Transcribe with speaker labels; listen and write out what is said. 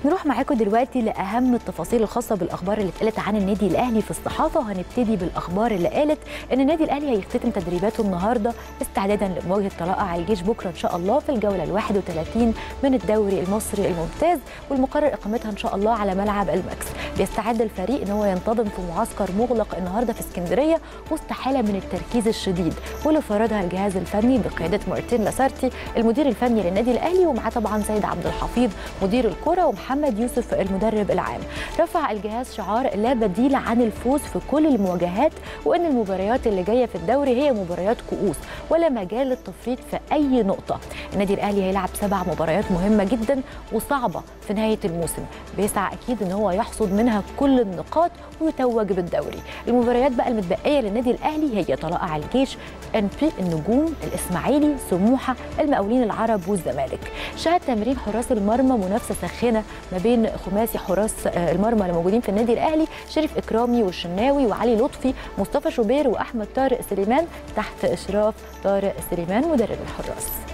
Speaker 1: نروح معاكم دلوقتي لاهم التفاصيل الخاصه بالاخبار اللي اتقالت عن النادي الاهلي في الصحافه وهنبتدي بالاخبار اللي قالت ان النادي الاهلي هيختتم تدريباته النهارده استعدادا لمواجهه طلائع الجيش بكره ان شاء الله في الجوله ال 31 من الدوري المصري الممتاز والمقرر اقامتها ان شاء الله على ملعب الماكس بيستعد الفريق ان هو ينتظم في معسكر مغلق النهارده في اسكندريه وسط حاله من التركيز الشديد واللي فرضها الجهاز الفني بقياده مارتين لاسارتي المدير الفني للنادي الاهلي ومعاه طبعا سيد عبد الحفيظ مدير الكره ومحمد يوسف المدرب العام رفع الجهاز شعار لا بديل عن الفوز في كل المواجهات وان المباريات اللي جايه في الدوري هي مباريات كؤوس ولا مجال للتفريط في اي نقطه النادي الاهلي هيلعب سبع مباريات مهمه جدا وصعبه في نهايه الموسم بيسعى اكيد ان هو يحصد منها كل النقاط ويتوج بالدوري المباريات بقى المتبقيه للنادي الاهلي هي طلائع الجيش ان بي النجوم الاسماعيلي سموحه المقاولين العرب والزمالك شهد تمرين حراس المرمى منافسه ساخنه ما بين خماسي حراس المرمى اللي موجودين في النادي الاهلي شريف اكرامي والشناوي وعلي لطفي مصطفى شوبير واحمد طارق سليمان تحت اشراف طارق سليمان مدرب الحراس